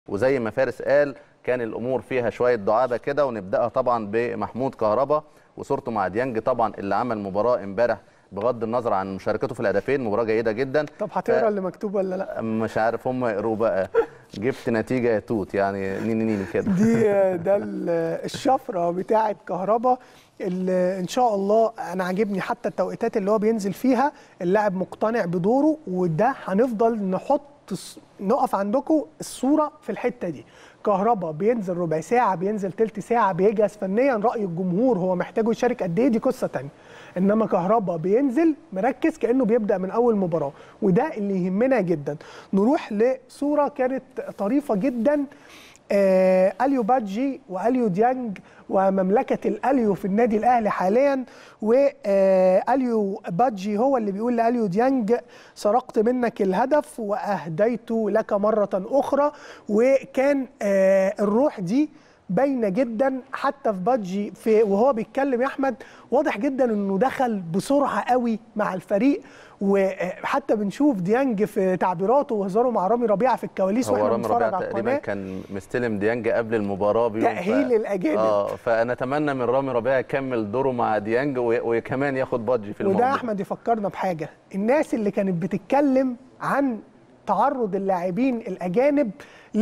وزي ما فارس قال كان الامور فيها شويه دعابه كده ونبداها طبعا بمحمود كهربا وصورته مع ديانج طبعا اللي عمل مباراه امبارح بغض النظر عن مشاركته في الهدفين مباراه جيده جدا طب هتقرا اللي مكتوب ولا لا مش عارف هم يقروه بقى جبت نتيجه يا توت يعني نيني نيني كده دي ده ال- الشفره بتاعه كهربا اللي ان شاء الله انا عاجبني حتى التوقيتات اللي هو بينزل فيها اللاعب مقتنع بدوره وده هنفضل نحط الص- نقف عندكم الصوره في الحته دي كهربا بينزل ربع ساعه بينزل تلت ساعه بيجهز فنيا راي الجمهور هو محتاجه يشارك قد ايه دي قصه تانية انما كهربا بينزل مركز كانه بيبدا من اول مباراه وده اللي يهمنا جدا نروح لصوره كانت طريفه جدا آه اليو بادجي واليو ديانج ومملكه الاليو في النادي الاهلي حاليا واليو بادجي هو اللي بيقول لاليو ديانج سرقت منك الهدف واهديت لك مره اخرى وكان آه الروح دي باينه جدا حتى في بادجي في وهو بيتكلم يا احمد واضح جدا انه دخل بسرعه قوي مع الفريق وحتى بنشوف ديانج في تعبيراته وهزاره مع رامي ربيعه في الكواليس هو واحنا رامي بنتفرج ربيعه على تقريبا القناه كان مستلم ديانج قبل المباراه بيوم تأهيل الأجانب. اه فنتمنى من رامي ربيعه يكمل دوره مع ديانج وي- وكمان ياخد بادجي في وده الموضوع احمد يفكرنا بحاجه الناس اللي كانت بتتكلم عن تعرض اللاعبين الاجانب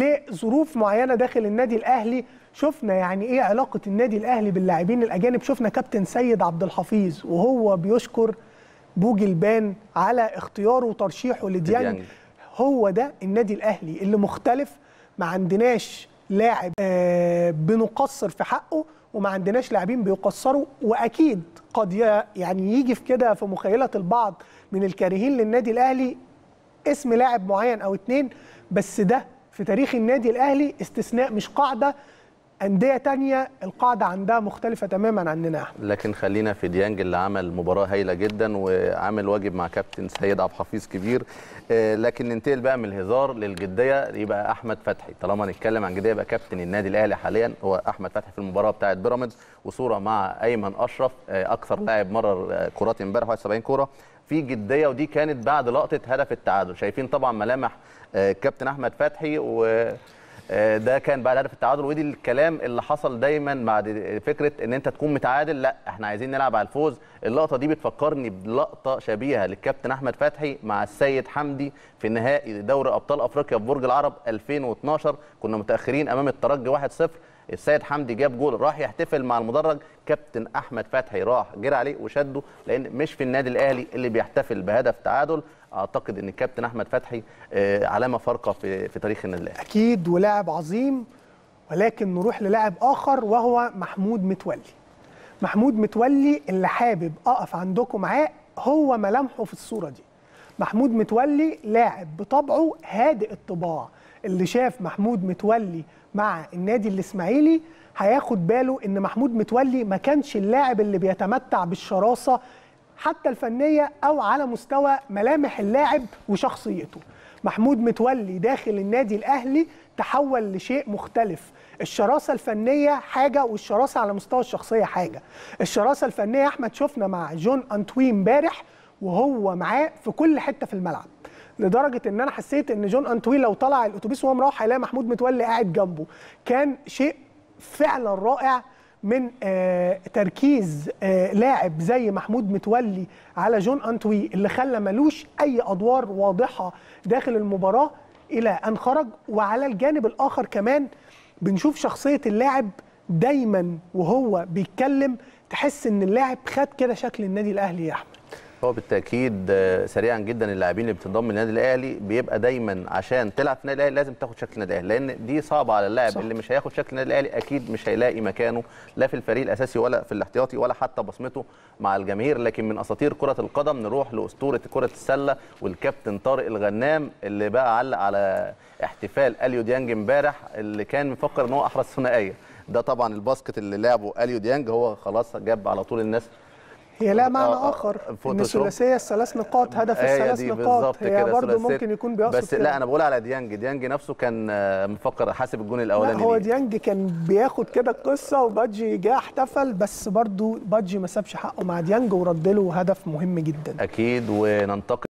لظروف معينه داخل النادي الاهلي شفنا يعني ايه علاقه النادي الاهلي باللاعبين الاجانب شفنا كابتن سيد عبد الحفيظ وهو بيشكر بوجي البان على اختياره وترشيحه لديانج لديانج. هو ده النادي الاهلي اللي مختلف ما عندناش لاعب آه بنقصر في حقه وما عندناش لاعبين بيقصروا واكيد قد ي- يعني يجي في كده في مخيله البعض من الكارهين للنادي الاهلي اسم لاعب معين او اتنين بس ده في تاريخ النادي الاهلي استثناء مش قاعده انديه تانية القاعده عندها مختلفه تماما عننا احنا لكن خلينا في ديانج اللي عمل مباراه هايله جدا وعامل واجب مع كابتن سيد عبد الحفيظ كبير آه، لكن ننتقل بقى من الهزار للجديه يبقى احمد فتحي طالما نتكلم عن جديه يبقى كابتن النادي الاهلي حاليا هو احمد فتحي في المباراه بتاعه بيراميدز وصوره مع ايمن اشرف آه، اكثر لاعب مرر آه، كرات امبارح 71 كوره في جديه ودي كانت بعد لقطه هدف التعادل شايفين طبعا ملامح آه، كابتن احمد فتحي و آه، ده كان بعد هدف التعادل ودي الكلام اللي حصل دايما بعد فكره ان انت تكون متعادل لا احنا عايزين نلعب على الفوز اللقطه دي بتفكرني بلقطه شبيهه للكابتن احمد فتحي مع السيد حمدي في نهائي دوري ابطال افريقيا في برج العرب 2012 كنا متاخرين امام الترجي 1-0 السيد حمدي جاب جول راح يحتفل مع المدرج كابتن احمد فتحي راح جرى عليه وشده لان مش في النادي الاهلي اللي بيحتفل بهدف تعادل اعتقد ان الكابتن احمد فتحي آه، علامه فارقه في في تاريخ النادي الاهلي اكيد ولاعب عظيم ولكن نروح للاعب اخر وهو محمود متولي محمود متولي اللي حابب اقف عندكم معاه هو ملامحه في الصوره دي محمود متولي لاعب بطبعه هادئ الطباع اللي شاف محمود متولي مع النادي الاسماعيلي هياخد باله ان محمود متولي ما كانش اللاعب اللي بيتمتع بالشراسه حتى الفنيه او على مستوى ملامح اللاعب وشخصيته محمود متولي داخل النادي الاهلي تحول لشيء مختلف الشراسه الفنيه حاجه والشراسه على مستوى الشخصيه حاجه الشراسه الفنيه يا احمد شفنا مع جون انتوي امبارح وهو معاه في كل حته في الملعب لدرجه ان انا حسيت ان جون انتوي لو طلع الاتوبيس وهو مروح هيلاقي محمود متولي قاعد جنبه كان شيء فعلا رائع من آه تركيز آه لاعب زي محمود متولي على جون انتوي اللي خلى ملوش اي ادوار واضحه داخل المباراه الى ان خرج وعلى الجانب الاخر كمان بنشوف شخصيه اللاعب دايما وهو بيتكلم تحس ان اللاعب خد كده شكل النادي الاهلي يا احمد هو بالتاكيد آه، سريعا جدا اللاعبين اللي بتنضم للنادي الاهلي بيبقى دايما عشان تلعب في النادي الاهلي لازم تاخد شكل النادي الاهلي لان دي صعبه على اللاعب صح. اللي مش هياخد شكل النادي الاهلي اكيد مش هيلاقي مكانه لا في الفريق الاساسي ولا في الاحتياطي ولا حتى بصمته مع الجماهير لكن من اساطير كره القدم نروح لاسطوره كره السله والكابتن طارق الغنام اللي بقى علق على احتفال اليو ديانج امبارح اللي كان مفكر ان هو احرز ثنائيه ده طبعا الباسكت اللي لعبه اليو ديانج هو خلاص جاب على طول الناس هي لا معنى آه، آه، اخر ان فوتوشوب. الثلاثيه الثلاث نقاط هدف هي الثلاث دي نقاط بالظبط هي كده برضه ثلاثية. ممكن يكون بيقصد بس كده. لا انا بقول على ديانج ديانج نفسه كان آه، مفكر حاسب الجون لا الاولاني هو ليه. ديانج كان بياخد كده القصه وبادجي جه احتفل بس برضه بادجي ما سابش حقه مع ديانج ورد له هدف مهم جدا اكيد وننتقل